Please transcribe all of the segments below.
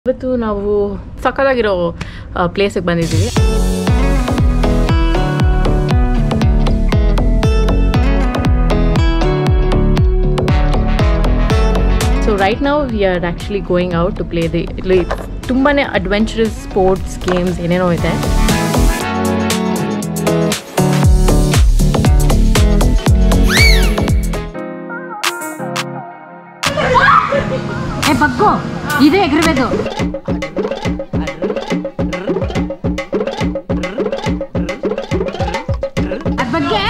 ಇವತ್ತು ನಾವು ಸಕ್ಕತ್ತಾಗಿರೋ ಪ್ಲೇಸಿಗೆ ಬಂದಿದ್ದೀವಿ ಸೊ ರೈಟ್ ನಾವು we are actually going out to play the ಇಲ್ಲಿ ತುಂಬಾ ಅಡ್ವೆಂಚರಸ್ ಸ್ಪೋರ್ಟ್ಸ್ ಗೇಮ್ಸ್ ಏನೇನೋ ಇದೆ ಏ ಬಗ್ಗು ಇದು ಎಗರಬೇಕು ಅದ್ ಬಗ್ಗೆ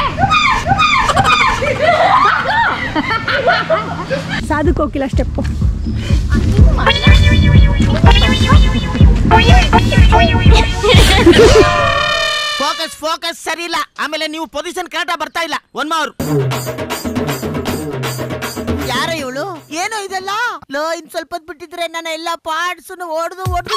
ಸಾಧು ಕೋಕಿಲ ಸ್ಟೆಪ್ಪು ಫೋಕಸ್ ಫೋಕಸ್ ಸರಿ ಇಲ್ಲ ಆಮೇಲೆ ನೀವು ಪೊಸಿಷನ್ ಕರೆಕ್ಟ್ ಬರ್ತಾ ಇಲ್ಲ ಒನ್ ಮಾವ್ರು ಯಾರ ಇವಳು ಏನೋ ಇದೆಲ್ಲ ಲೋ ಇನ್ ಸ್ವಲ್ಪ ಹೊತ್ತು ಬಿಟ್ಟಿದ್ರೆ ನನ್ನ ಎಲ್ಲ ಪಾರ್ಟ್ಸ್ ಓಡ್ದು ಓಡ್ದು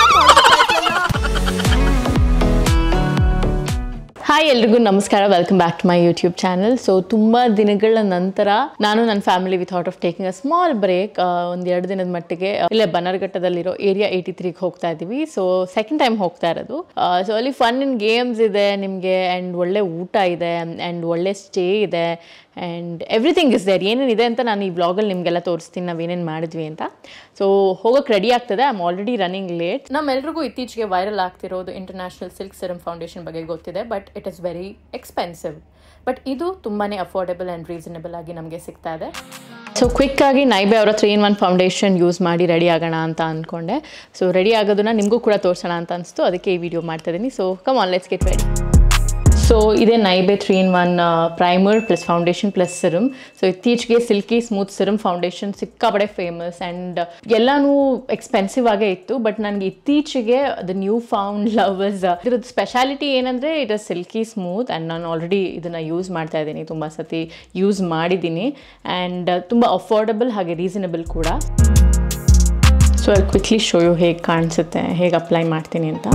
ಹಾಯ್ ಎಲ್ರಿಗೂ ನಮಸ್ಕಾರ welcome back to my YouTube channel so ತುಂಬ ದಿನಗಳ ನಂತರ ನಾನು ನನ್ನ family with out of taking a small break ಒಂದು ಎರಡು ದಿನದ ಮಟ್ಟಿಗೆ ಆ, ಇಲ್ಲೇ ಬನ್ನರ್ಘಟ್ಟದಲ್ಲಿರೋ ಏರಿಯಾ ಏಯ್ಟಿ ತ್ರೀಗೆ ಹೋಗ್ತಾ ಇದ್ದೀವಿ ಸೊ ಸೆಕೆಂಡ್ ಟೈಮ್ ಹೋಗ್ತಾ ಇರೋದು ಸೊ ಅಲ್ಲಿ ಫನ್ ಇನ್ ಗೇಮ್ಸ್ ಇದೆ ನಿಮಗೆ ಆ್ಯಂಡ್ ಒಳ್ಳೆ ಊಟ ಇದೆ ಆ್ಯಂಡ್ ಒಳ್ಳೆ ಸ್ಟೇ ಇದೆ ಆ್ಯಂಡ್ ಎವ್ರಿಥಿಂಗ್ ಇಸ್ ದೇರ್ ಏನೇನಿದೆ ಅಂತ ನಾನು ಈ ವ್ಲಾಗಲ್ಲಿ ನಿಮಗೆಲ್ಲ ತೋರಿಸ್ತೀನಿ ನಾವೇನೇನು ಮಾಡಿದ್ವಿ ಅಂತ ಸೊ ಹೋಗೋಕೆ ರೆಡಿ ಆಗ್ತದೆ I am already running late ನಮ್ಮೆಲ್ರಿಗೂ ಇತ್ತೀಚೆಗೆ ವೈರಲ್ ಆಗ್ತಿರೋದು ಇಂಟರ್ನ್ಯಾಷನಲ್ ಸಿಲ್ಕ್ ಸಿರಮ್ ಫೌಂಡೇಶನ್ ಬಗ್ಗೆ ಗೊತ್ತಿದೆ but it is very expensive but ಇದು ತುಂಬಾ ಅಫೋರ್ಡೆಬಲ್ ಆ್ಯಂಡ್ ರೀಸನಬಲ್ ಆಗಿ ನಮಗೆ ಸಿಗ್ತಾ ಇದೆ ಸೊ ಕ್ವಿಕ್ಕಾಗಿ ನೈಬೆ ಅವರ three in one foundation use ಮಾಡಿ ರೆಡಿ ಆಗೋಣ ಅಂತ ಅಂದ್ಕೊಂಡೆ ಸೊ ರೆಡಿ ಆಗೋದನ್ನ ನಿಮಗೂ ಕೂಡ ತೋರಿಸೋಣ ಅಂತ ಅನಿಸ್ತು ಅದಕ್ಕೆ ಈ ವಿಡಿಯೋ ಮಾಡ್ತಾ ಇದ್ದೀನಿ so come on let's get ready so ಇದೇ Nybae three in one primer plus foundation plus serum so ಇತ್ತೀಚೆಗೆ ಸಿಲ್ಕಿ ಸ್ಮೂತ್ ಸಿರಮ್ ಫೌಂಡೇಶನ್ ಸಿಕ್ಕಾಪಡೆ ಫೇಮಸ್ ಆ್ಯಂಡ್ ಎಲ್ಲನೂ ಎಕ್ಸ್ಪೆನ್ಸಿವ್ ಆಗೇ ಇತ್ತು ಬಟ್ ನನಗೆ ಇತ್ತೀಚೆಗೆ ದ ನ್ಯೂ ಫೌಂಡ್ ಲವರ್ಸ್ ಇದ್ರದ್ದು ಸ್ಪೆಷಾಲಿಟಿ ಏನಂದರೆ it is silky smooth and ನಾನು ಆಲ್ರೆಡಿ ಇದನ್ನು ಯೂಸ್ ಮಾಡ್ತಾ ಇದ್ದೀನಿ ತುಂಬ ಸತಿ ಯೂಸ್ ಮಾಡಿದ್ದೀನಿ ಆ್ಯಂಡ್ ತುಂಬ ಅಫೋರ್ಡಬಲ್ ಹಾಗೆ ರೀಸನಬಲ್ ಕೂಡ ಸೊ ಅಲ್ಲಿ ಕ್ವಿಕ್ಲಿ ಶೋ ಯು ಹೇಗೆ ಕಾಣಿಸುತ್ತೆ ಹೇಗೆ ಅಪ್ಲೈ ಮಾಡ್ತೀನಿ ಅಂತ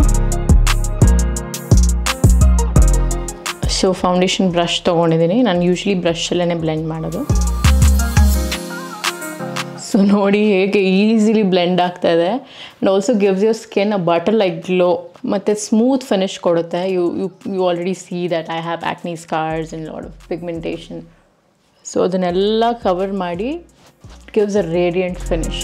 ಸೊ ಫೌಂಡೇಶನ್ ಬ್ರಷ್ ತೊಗೊಂಡಿದ್ದೀನಿ ನಾನು ಯೂಶ್ವಲಿ ಬ್ರಷಲ್ಲೇ ಬ್ಲೆಂಡ್ ಮಾಡೋದು ಸೊ ನೋಡಿ ಹೇಗೆ ಈಸಿಲಿ ಬ್ಲೆಂಡ್ ಆಗ್ತಾ ಇದೆ and also gives your skin a butter like glow ಮತ್ತು ಸ್ಮೂತ್ ಫಿನಿಶ್ ಕೊಡುತ್ತೆ you you you already see that I have acne scars in lot of pigmentation so ಅದನ್ನೆಲ್ಲ cover ಮಾಡಿ gives a radiant finish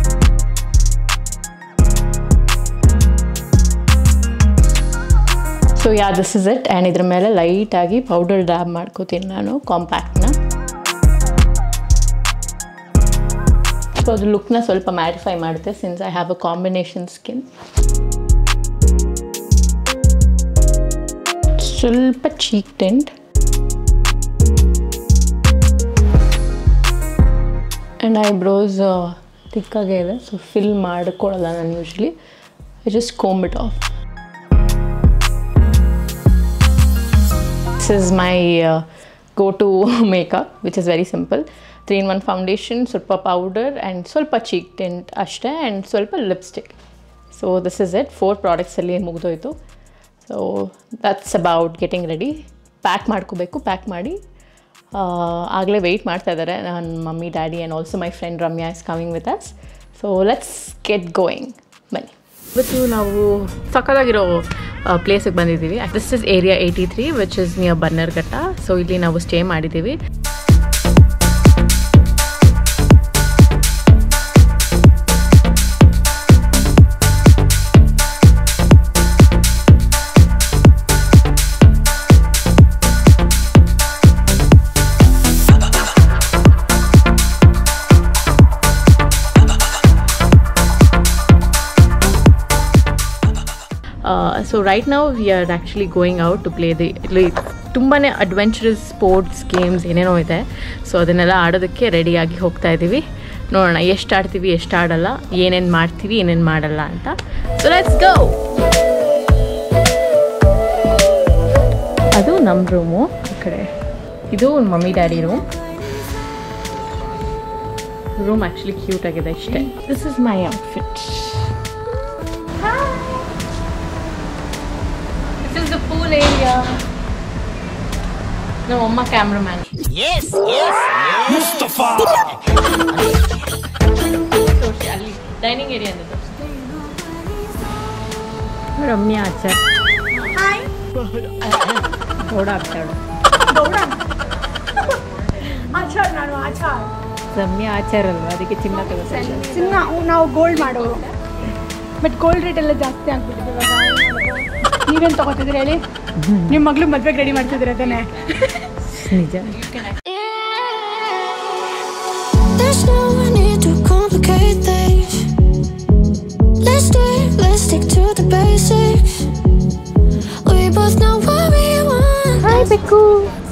so yeah this is it and ಇದ್ರ ಮೇಲೆ ಲೈಟಾಗಿ powder dab ಮಾಡ್ಕೋತೀನಿ ನಾನು ಕಾಂಪ್ಯಾಕ್ಟ್ನ so ಅದು ಲುಕ್ನ ಸ್ವಲ್ಪ ಮ್ಯಾರಿಫೈ ಮಾಡುತ್ತೆ since I have a combination skin ಸ್ವಲ್ಪ ಚೀಕ್ ಟೆಂಟ್ ಆ್ಯಂಡ್ ಐಬ್ರೋಸ್ ತಿಕ್ಕಾಗೇ ಇದೆ ಸೊ ಫಿಲ್ ಮಾಡ್ಕೊಳ್ಳಲ್ಲ ನಾನು usually I just comb it off this is my uh, go-to makeup which is very simple 3 in 1 foundation ಸ್ವಲ್ಪ powder and ಸ್ವಲ್ಪ cheek tint ಅಷ್ಟೇ and ಸ್ವಲ್ಪ lipstick so this is it four ಪ್ರಾಡಕ್ಟ್ಸಲ್ಲಿ ಮುಗಿದೋಯ್ತು so that's about getting ready pack ಮಾಡ್ಕೋಬೇಕು pack ಮಾಡಿ ಆಗಲೇ wait ಮಾಡ್ತಾ ಇದ್ದಾರೆ ನನ್ನ mummy daddy and also my friend Ramya is coming with us so let's get going ಬನ್ನಿ ಇವತ್ತು ನಾವು ಸಕ್ಕತ್ತಾಗಿರೋ ಪ್ಲೇಸಿಗೆ ಬಂದಿದ್ದೀವಿ this is area eighty three which is near Bannerghatta so ಇಲ್ಲಿ ನಾವು ಸ್ಟೇ ಮಾಡಿದ್ದೀವಿ ಸೊ ರೈಟ್ ನಾವು we are actually going out to play the ಇಲ್ಲಿ ತುಂಬಾ ಅಡ್ವೆಂಚರಸ್ ಸ್ಪೋರ್ಟ್ಸ್ ಗೇಮ್ಸ್ ಏನೇನೋ ಇದೆ ಸೊ ಅದನ್ನೆಲ್ಲ ಆಡೋದಕ್ಕೆ ರೆಡಿಯಾಗಿ ಹೋಗ್ತಾ ಇದ್ದೀವಿ ನೋಡೋಣ ಎಷ್ಟು ಆಡ್ತೀವಿ ಎಷ್ಟು ಆಡಲ್ಲ ಏನೇನು ಮಾಡ್ತೀವಿ ಏನೇನು ಮಾಡಲ್ಲ ಅಂತ ಸೊ ಲೆಟ್ಸ್ ಗೋ ಅದು ನಮ್ಮ ರೂಮು ಆ ಕಡೆ ಇದು mummy daddy room room actually cute ಆಗಿದೆ ಇಷ್ಟೇ this is my outfit This is the pool area. ನಮ್ಮ ಅಮ್ಮ ಕ್ಯಾಮ್ರಾಮ್ಯಾನ್ ಎಸ್ ಎಸ್ ತೋರಿಸಿ ಅಲ್ಲಿ ಡೈನಿಂಗ್ ಏರಿಯಾ ಅಂತ ತೋರಿಸಿ ರಮ್ಯಾ ಆಚಾರ್ ಗೌಡ ಆಗ್ತಾಳು ಆಚಾರ್ ನಾನು ಆಚಾರ್ ರಮ್ಯಾ ಆಚಾರ್ ಅಲ್ವಾ ಅದಕ್ಕೆ ಚಿನ್ನ ತಗೋತಾರೆ ಚಿನ್ನ ನಾವು ಗೋಲ್ಡ್ ಮಾಡೋರು ಬಟ್ ಗೋಲ್ಡ್ ರೇಟ್ ಎಲ್ಲ ಜಾಸ್ತಿ ಆಗ್ಬಿಟ್ಟಿದೆ ಇವಾಗ ನೀವೇನು ತಗೋತಿದ್ರಿ ಹೇಳಿ ನಿಮ್ಮ ಮಗಳು ಮದ್ವೆಗೆ ರೆಡಿ ಮಾಡ್ತಿದ್ರೆ ತಾನೆ ನಿಜ There's no need to complicate things. Let's stay, let's stick to the basics. We both know what we want. Hi, Beku.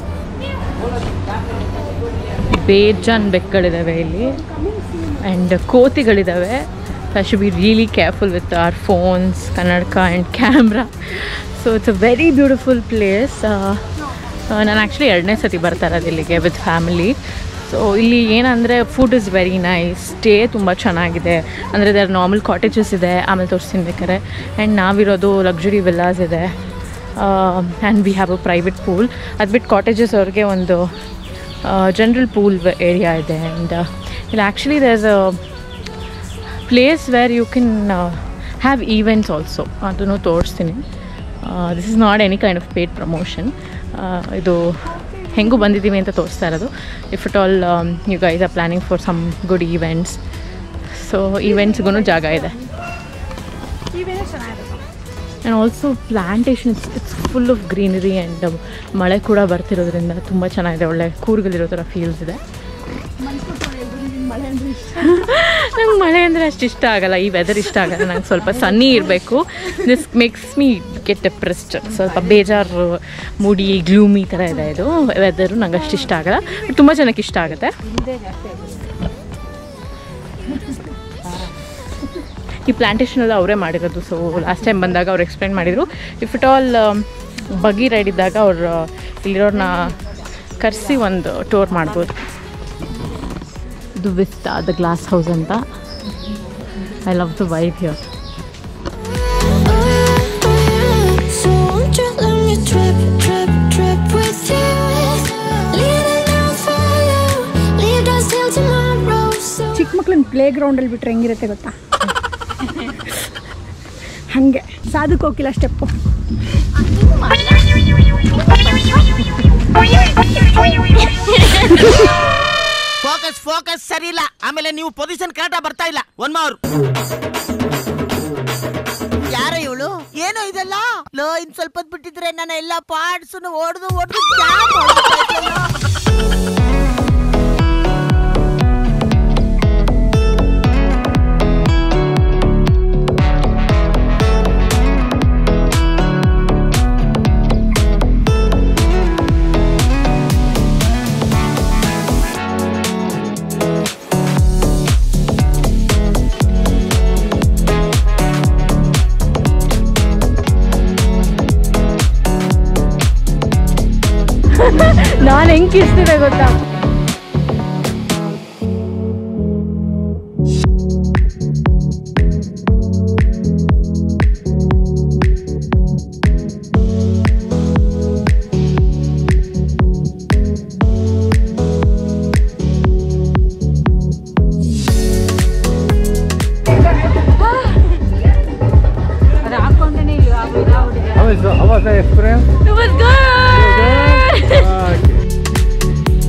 ಬೇಜಾನ್ ಬೆಕ್ಕುಗಳಿದ್ದಾವೆ ಇಲ್ಲಿ ಆ್ಯಂಡ್ ಕೋತಿಗಳಿದ್ದಾವೆ I should be really careful with our phones ಕನ್ನಡಕ and camera so it's a very beautiful place ನಾನು actually ಎರಡನೇ ಸತಿ ಬರ್ತಾ ಇರೋದು ಇಲ್ಲಿಗೆ ವಿತ್ ಫ್ಯಾಮಿಲಿ ಸೊ ಇಲ್ಲಿ ಏನಂದರೆ food is very nice stay ತುಂಬ ಚೆನ್ನಾಗಿದೆ ಅಂದರೆ ದರ್ ನಾರ್ಮಲ್ ಕಾಟೇಜಸ್ ಇದೆ ಆಮೇಲೆ ತೋರಿಸ್ತೀನಿ ಬೇಕಾರೆ ಆ್ಯಂಡ್ ನಾವಿರೋದು ಲಕ್ಸುರಿ ವಿಲ್ಲಾಸ್ ಇದೆ and we have a private pool ಅದು ಬಿಟ್ಟು ಕಾಟೇಜಸ್ ಅವ್ರಿಗೆ ಒಂದು ಜನರಲ್ ಪೂಲ್ ಏರಿಯಾ ಇದೆ ಆ್ಯಂಡ್ ಇಲ್ಲಿ actually there's a place where you can have events also ಅದನ್ನು ತೋರಿಸ್ತೀನಿ this is not any kind of paid promotion ಇದು ಹೆಂಗೂ ಬಂದಿದ್ದೀವಿ ಅಂತ ತೋರಿಸ್ತಾ ಇರೋದು if it all you guys are planning for some good events so ಈವೆಂಟ್ಸ್ಗೂ ಜಾಗ ಇದೆ and also plantation it's it's full of greenery and ಮಳೆ ಕೂಡ ಬರ್ತಿರೋದ್ರಿಂದ ತುಂಬ ಚೆನ್ನಾಗಿದೆ ಒಳ್ಳೆ ಕೂರ್ಗಲಿರೋ ಥರ ಫೀಲ್ಸ್ ಇದೆ ನಂಗೆ ಮಳೆ ಅಂದರೆ ಅಷ್ಟು ಇಷ್ಟ ಆಗಲ್ಲ ಈ ವೆದರ್ ಇಷ್ಟ ಆಗಲ್ಲ ನಂಗೆ ಸ್ವಲ್ಪ ಸನ್ನಿ ಇರಬೇಕು this makes me get depressed ಸ್ವಲ್ಪ ಬೇಜಾರು ಮೂಡಿ ಗ್ಲೂಮಿ ಥರ ಇದೆ ಇದು ವೆದರು ನಂಗೆ ಅಷ್ಟು ಇಷ್ಟ ಆಗಲ್ಲ ಬಟ್ ತುಂಬ ಜನಕ್ಕೆ ಇಷ್ಟ ಆಗುತ್ತೆ ಈ ಪ್ಲಾಂಟೇಶನ್ ಎಲ್ಲ ಅವರೇ ಮಾಡಿರೋದು ಸೊ ಲಾಸ್ಟ್ ಟೈಮ್ ಬಂದಾಗ ಅವ್ರು ಎಕ್ಸ್ಪ್ಲೇನ್ ಮಾಡಿದರು if it all buggy ride ಇದ್ದಾಗ ಅವ್ರು ಇಲ್ಲಿರೋರನ್ನ ಕರೆಸಿ ಒಂದು ಟೂರ್ ಮಾಡ್ಬೋದು ಇದು ವಿಸ್ತಾ ದ ಗ್ಲಾಸ್ ಹೌಸ್ ಅಂತ I love the vibe here So won't you let me trip, trip, trip with you? Leaning out for you, leave us till tomorrow. So ಚಿಕ್ಕ ಮಕ್ಳನ್ನ ಪ್ಲೇ ಗ್ರೌಂಡಲ್ಲಿ ಬಿಟ್ರೆ ಹೆಂಗಿರುತ್ತೆ ಗೊತ್ತಾ ಹಾಗೆ ಸಾಧುಕ್ ಹೋಗಿಲ್ಲ ಸ್ಟೆಪ್ಪು ಫೋಕಸ್ ಫೋಕಸ್ ಸರಿ ಇಲ್ಲ ಆಮೇಲೆ ನೀವು ಪೊಸಿಷನ್ ಕರೆಕ್ಟ್ ಬರ್ತಾ ಇಲ್ಲ ಒನ್ ಮಾವ್ರು ಯಾರ ಇವಳು ಏನೋ ಇದೆಲ್ಲ ಲೋ ಇನ್ ಸ್ವಲ್ಪ ಹೊತ್ತು ಬಿಟ್ಟಿದ್ರೆ ನನ್ನ ಎಲ್ಲ ಪಾರ್ಟ್ಸ್ ಓಡ್ದು ಓಡ್ದು ಜಾಮ್ ಆಗ್ಬಿಟ್ಟಾಯ್ತಲ್ಲ. ನಾನು ಹೆಂಗೆ ಕಿಸ್ತಿದೆ ಗೊತ್ತಾ How was the, how was the experience? It was good. Okay.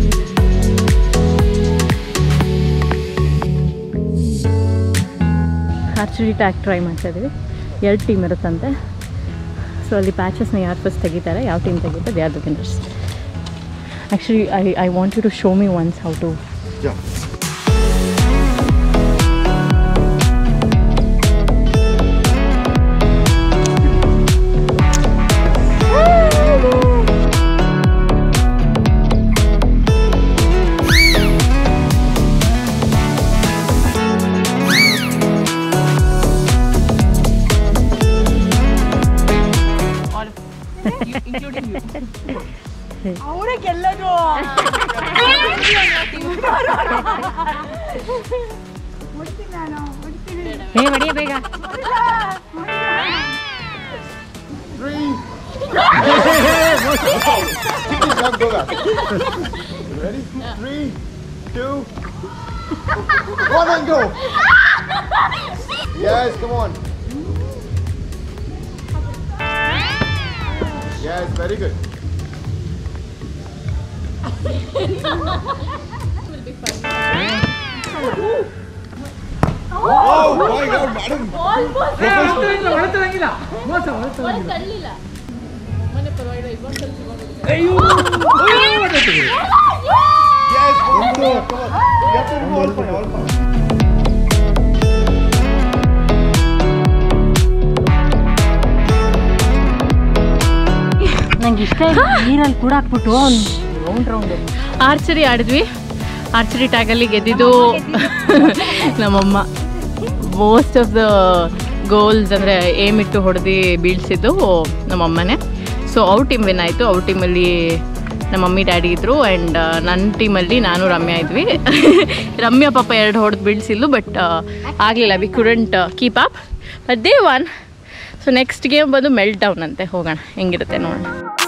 Archery tag try ಮಾಡ್ತಾ ಇದ್ದೀವಿ ಎರಡು ಟೀಮ್ ಇರುತ್ತಂತೆ ಸೊ ಅಲ್ಲಿ ಪ್ಯಾಚಸ್ನ ಯಾರು ಫಸ್ಟ್ ತೆಗಿತಾರೆ ಯಾವ ಟೀಮ್ ತೆಗಿತಾರೆ they are the winners actually I I want you to show me once how to ಅವರೇ ಗೆಲ್ಲೋದು ಹೊಡ್ತೀನಿ ನಾನು ಹೊಡ್ತೀನಿ ಹೇ ಮಡಿಯ ಬೇಗ Ready? Three, two, one, and go. Yes, come on. Yes, very good. Oh my god, madam! Yes, come on, come on. You have to remove all fire, all fire. ನಂಗೆ ಇಷ್ಟ ಇಲ್ಲ ನೀರಲ್ಲಿ ಕೂಡ ಹಾಕ್ಬಿಟ್ಟು ರೌಂಡ್ ರೌಂಡ್ ಆರ್ಚರಿ ಆಡಿದ್ವಿ archery ಟ್ಯಾಗಲ್ಲಿ ಗೆದ್ದಿದ್ದು ನಮ್ಮಮ್ಮ ಮೋಸ್ಟ್ ಆಫ್ ದ ಗೋಲ್ಸ್ ಅಂದರೆ ಏಮ್ ಇಟ್ಟು ಹೊಡೆದು ಬೀಳ್ಸಿದ್ದು ನಮ್ಮಮ್ಮನೇ ಸೊ ಅವ್ರ ಟೀಮ್ ವಿನ್ ಆಯಿತು ಅವ್ರ ಟೀಮಲ್ಲಿ ನಮ್ಮ ಮಮ್ಮಿ ಡ್ಯಾಡಿ ಇದ್ದರು ಆ್ಯಂಡ್ ನನ್ನ ಟೀಮಲ್ಲಿ ನಾನು ರಮ್ಯಾ ಇದ್ವಿ ರಮ್ಯಾ ಪಾಪ ಎರಡು ಹೊಡೆದು ಬೀಳ್ಸಿದ್ಲು ಬಟ್ ಆಗಲಿಲ್ಲ we couldn't keep up but they won so next game ಬಂದು ಮೆಲ್ಟ್ ಡೌನ್ ಅಂತೆ ಹೋಗೋಣ ಹೆಂಗಿರುತ್ತೆ ನೋಡೋಣ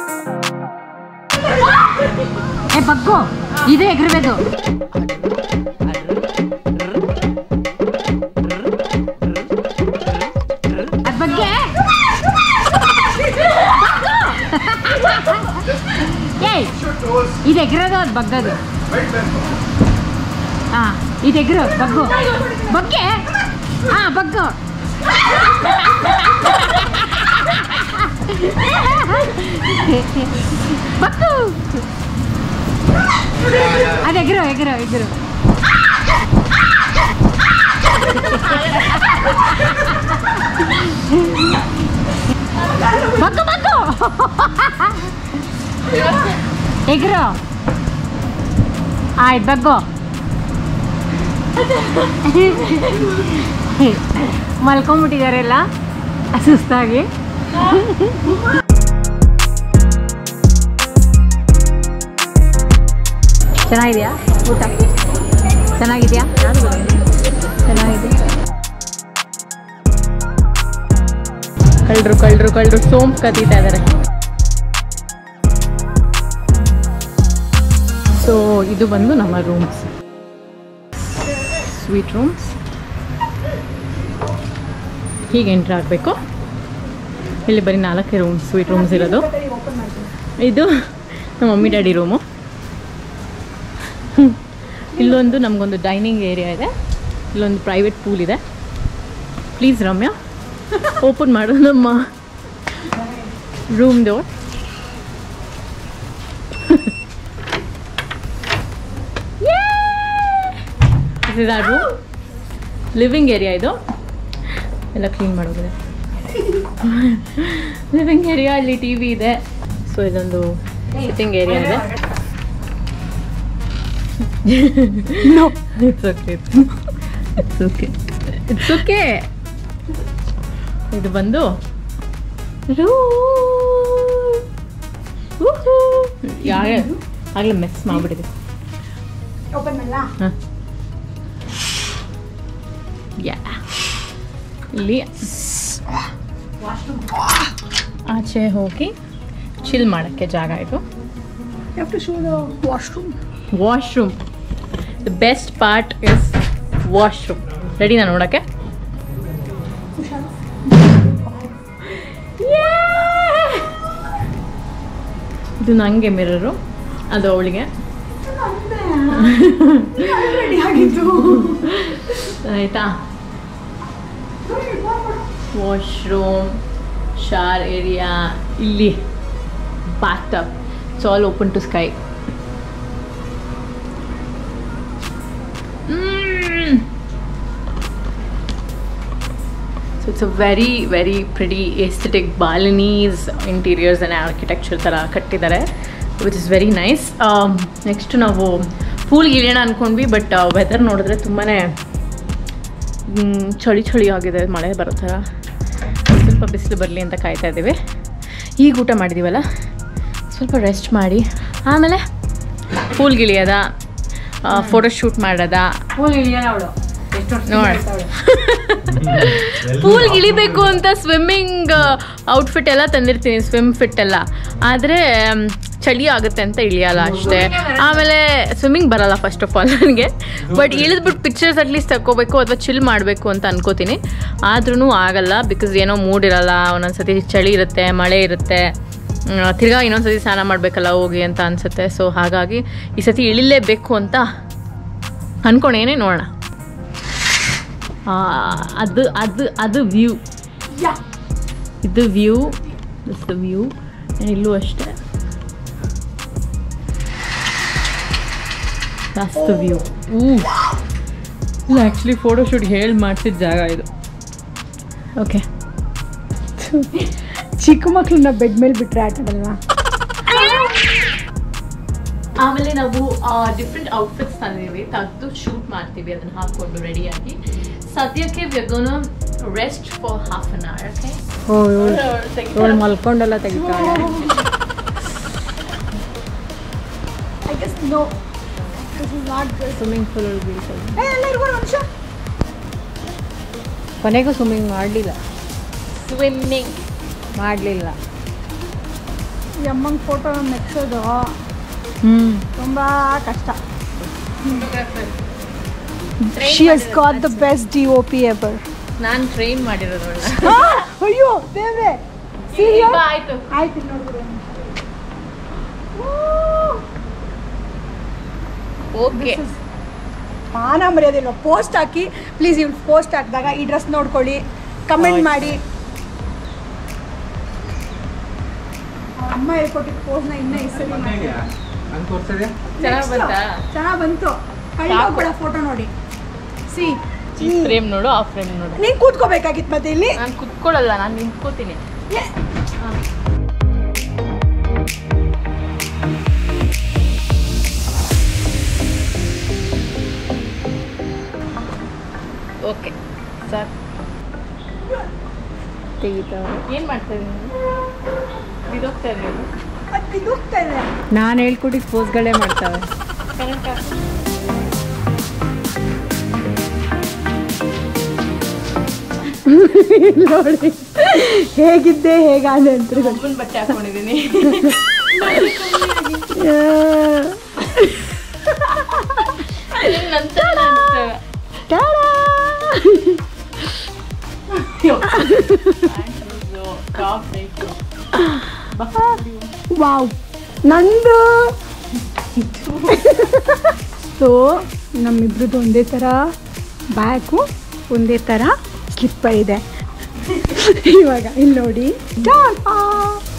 ಏ ಬಗ್ಗು ಇದು ಎಗರಬೇಕು ಅದ್ ಬಗ್ಗೆ ಏಯ್ ಇದು ಎಗರೋದು ಅದು ಬಗ್ಗದು ಹಾ ಇದು ಎಗರು ಬಗ್ಗು ಬಗ್ಗೆ ಹಾ ಬಗ್ಗು ಬಗ್ಗು ಅದು ಎಗರು ಎಗರು ಎಗರು ಬಗ್ಗು ಬಗ್ಗು ಎಗರು ಆಯ್ತು ಬಗ್ಗು ಮಲ್ಕೊಂಬಿಟ್ಟಿದಾರೆಲ್ಲ ಸುಸ್ತಾಗಿ ಚೆನ್ನಾಗಿದೆಯಾ ಊಟ ಚೆನ್ನಾಗಿದೆಯಾ ಚೆನ್ನಾಗಿದೆ ಕಳ್ಳರು ಕಳ್ಳರು ಕಳ್ಳರು ಸೋಂಪು ಕದೀತಾ ಇದ್ದಾರೆ ಸೊ ಇದು ಬಂದು ನಮ್ಮ ರೂಮ್ಸ್ ಸ್ವೀಟ್ ರೂಮ್ಸ್ ಹೀಗೆ ಎಂಟ್ರ್ ಆಗಬೇಕು ಇಲ್ಲಿ ಬರೀ ನಾಲ್ಕೇ ರೂಮ್ಸ್ ಸ್ವೀಟ್ ರೂಮ್ಸ್ ಇರೋದು ಇದು ನಮ್ಮ ಮಮ್ಮಿ ಡ್ಯಾಡಿ ರೂಮು ಇಲ್ಲೊಂದು ನಮಗೊಂದು ಡೈನಿಂಗ್ ಏರಿಯಾ ಇದೆ ಇಲ್ಲೊಂದು ಪ್ರೈವೇಟ್ ಪೂಲ್ ಇದೆ ಪ್ಲೀಸ್ ರಮ್ಯಾ ಓಪನ್ ಮಾಡು ನಮ್ಮ room door this is our room living area ಇದು ಎಲ್ಲ ಕ್ಲೀನ್ ಮಾಡೋದಿದೆ ಲಿವಿಂಗ್ ಏರಿಯಾ ಅಲ್ಲಿ ಟಿ ವಿ ಇದೆ ಸೊ ಇದೊಂದು ಸಿಟ್ಟಿಂಗ್ ಏರಿಯಾ ಇದೆ it's okay it's okay it's okay ಇದು ಬಂದು ಯಾಕೆ ಆಗಲೇ ಮೆಸ್ ಮಾಡಿಬಿಟ್ಟಿದೆ ಓಪನ್ ಮಾಡಲ್ಲ ಹಾಂ ಯಾ ಇಲ್ಲಿ ಆಚೆ ಹೋಗಿ ಚಿಲ್ ಮಾಡೋಕ್ಕೆ ಜಾಗ ಇದು have to show the washroom washroom the best part is washroom ರೆಡಿನಾ ನೋಡೋಕ್ಕೆ ಇದು ನನಗೆ ಮಿರರು ಅದು ಅವಳಿಗೆ ಆಯಿತಾ ವಾಶ್ರೂಮ್ ಶಾರ್ ಏರಿಯಾ ಇಲ್ಲಿ bath tub it's all open to sky so it's a very very pretty aesthetic Balinese interiors and architecture ಥರ ಕಟ್ಟಿದ್ದಾರೆ which is very nice next ನಾವು ಪೂಲ್ಗೆ ಇಳಿಯೋಣ ಅಂದ್ಕೊಂಡ್ವಿ ಬಟ್ ವೆದರ್ ನೋಡಿದ್ರೆ ತುಂಬಾ ಚಳಿ ಚಳಿ ಆಗಿದೆ ಮಳೆ ಬರೋ ಥರ ಸ್ವಲ್ಪ ಬಿಸಿಲು ಬರಲಿ ಅಂತ ಕಾಯ್ತಾ ಇದ್ದೀವಿ ಈಗ ಊಟ ಮಾಡಿದ್ದೀವಲ್ಲ ಸ್ವಲ್ಪ ರೆಸ್ಟ್ ಮಾಡಿ ಆಮೇಲೆ ಪೂಲ್ಗೆ ಇಳಿಯೋದ ಫೋಟೋ ಶೂಟ್ ಮಾಡೋದ ಪೂಲ್ ಇಳಿಯೋಣ ಅವಳು ಎಷ್ಟು ವರ್ಷ ನೋಡ ಪೂಲ್ಗೆ ಇಳಿಬೇಕು ಅಂತ ಸ್ವಿಮ್ಮಿಂಗ್ ಔಟ್ಫಿಟ್ ಎಲ್ಲ ತಂದಿರ್ತೀನಿ ಸ್ವಿಮ್ ಫಿಟ್ ಎಲ್ಲ ಆದರೆ ಚಳಿ ಆಗುತ್ತೆ ಅಂತ ಇಳಿಯಲ್ಲ ಅಷ್ಟೇ ಆಮೇಲೆ ಸ್ವಿಮ್ಮಿಂಗ್ ಬರಲ್ಲ ಫಸ್ಟ್ ಆಫ್ ಆಲ್ ನನಗೆ ಬಟ್ ಇಳಿದ್ಬಿಟ್ಟು ಪಿಕ್ಚರ್ಸ್ ಅಟ್ಲೀಸ್ಟ್ ತಗೋಬೇಕು ಅಥವಾ ಚಿಲ್ ಮಾಡಬೇಕು ಅಂತ ಅನ್ಕೋತೀನಿ ಆದ್ರೂ ಆಗಲ್ಲ ಬಿಕಾಸ್ ಏನೋ ಮೂಡ್ ಇರಲ್ಲ ಒಂದೊಂದ್ಸತಿ ಚಳಿ ಇರುತ್ತೆ ಮಳೆ ಇರುತ್ತೆ ತಿರ್ಗಾ ಇನ್ನೊಂದ್ಸತಿ ಸ್ನಾನ ಮಾಡಬೇಕಲ್ಲ ಹೋಗಿ ಅಂತ ಅನಿಸುತ್ತೆ ಸೊ ಹಾಗಾಗಿ ಈ ಸತಿ ಇಳಿಲೇಬೇಕು ಅಂತ ಅನ್ಕೊಂಡೇನೆ ನೋಡೋಣ ಆ, ಅದು ಅದು ಅದು ವ್ಯೂ ಇದು ವ್ಯೂ ದಿಸ್ ದ ವ್ಯೂ ಇಲ್ಲೂ ಅಷ್ಟೇ ದಟ್ಸ್ ದ ವ್ಯೂ ಇದು ಆ್ಯಕ್ಚುಲಿ ಫೋಟೋಶೂಟ್ ಹೇಳಿ ಮಾಡ್ಸಿದ ಜಾಗ ಇದು ಓಕೆ ಚಿಕ್ಕ ಮಕ್ಳನ್ನ ಬೆಡ್ ಮೇಲೆ ಬಿಟ್ರೆ ಆಟ ಆಡಲ್ವಾ ಆಮೇಲೆ ನಾವು ಡಿಫ್ರೆಂಟ್ ಔಟ್ಫಿಟ್ಸ್ ತಂದಿದ್ದೀವಿ ತೆಗೆದು ಶೂಟ್ ಮಾಡ್ತೀವಿ ಅದನ್ನ ಹಾಕೊಂಡು ರೆಡಿಯಾಗಿ ಸದ್ಯಕ್ಕೆ ವ್ಯಗೋನ rest for half an hour okay oh ಇವಳು ಮಲ್ಕೊಂಡೆಲ್ಲ ತೆಗಿತಾಳೆ I guess no this is not good swimming pool ಒಳಗೆ ಬೀಳ್ತದೆ ಏ ಎಲ್ಲ ಇರ್ಬೋದು ನಿಮಿಷ ಕೊನೆಗೂ ಸ್ವಿಮ್ಮಿಂಗ್ ಮಾಡಲಿಲ್ಲ ಸ್ವಿಮ್ಮಿಂಗ್ ಮಾಡಲಿಲ್ಲ ಈ ಅಮ್ಮಂಗೆ ಫೋಟೋ ಮೆಚ್ಚೋದು ಹ್ಞೂ ತುಂಬ ಕಷ್ಟ she has got the best D O P ever ನಾನು ಟ್ರೈನ್ ಮಾಡಿರೋದು ಅಯ್ಯೋ ದೇವ್ರೆ ಆಯ್ತು ಆಯ್ತು ನೋಡ್ಬಿಡು ಓಕೆ ಮಾನ ಮರ್ಯಾದಿಲ್ಲ ಪೋಸ್ಟ್ ಹಾಕಿ ಪ್ಲೀಸ್ ಇವ್ನು ಪೋಸ್ಟ್ ಹಾಕಿದಾಗ ಈ ಡ್ರೆಸ್ ನೋಡ್ಕೊಳ್ಳಿ ಕಮೆಂಟ್ ಮಾಡಿ ಅವ್ರ ಅಮ್ಮ ಹೇಳ್ಕೊಟ್ಟಿದ್ದ ಪೋಸ್ನ ಇನ್ನೂ ಹೆಸರು ಹಂಗೆ ತೋರಿಸಿದೆ ಚೆನ್ನಾಗಿ ಬಂತಾ ಚೆನ್ನಾಗಿ ಬಂತು ಕಳ್ಳಿ ಫೋಟೋ ನೋಡಿ ಸಿ ಈ ಫ್ರೇಮ್ ನೋಡು ಆ ಫ್ರೇಮ್ ನೋಡು ನೀನ್ ಕೂತ್ಕೋಬೇಕಾಗಿತ್ತು ಮತ್ತೆ ಇಲ್ಲಿ ನಾನು ಕುತ್ಕೊಳ್ಳಲ್ಲ ನಾನು ನಿಂತ್ಕೋತೀನಿ ಓಕೆ ಸರ್ ತೆಗಿತಾವೆ ಏನು ಮಾಡ್ತಾ ಇದ್ದೀನಿ ಬಿದೋಗ್ತಾ ಇದ್ದೀನಿ ಅದು ಬಿದುಕ್ತಾ ಇದೆ ನಾನು ಹೇಳ್ಕೊಟ್ಟಿದ್ದು ಪೋಸ್ಗಳೇ ಮಾಡ್ತಾವೆ ನೋಡಿ ಹೇಗಿದ್ದೆ ಹೇಗಾದೆ ಅಂತ ಒಬ್ಬನ ಬಟ್ಟೆ ಹಾಕೊಂಡಿದ್ದೀನಿ ನಂತರ ವಾವ್ ನಂದು ಸೊ ನಮ್ಮಿಬ್ರದ್ದು ಒಂದೇ ಥರ ಬ್ಯಾಗು ಒಂದೇ ಥರ ಸ್ಲಿಪ್ಪರ್ ಇದೆ ಇವಾಗ ಇಲ್ಲಿ ನೋಡಿ ಟಾಟಾ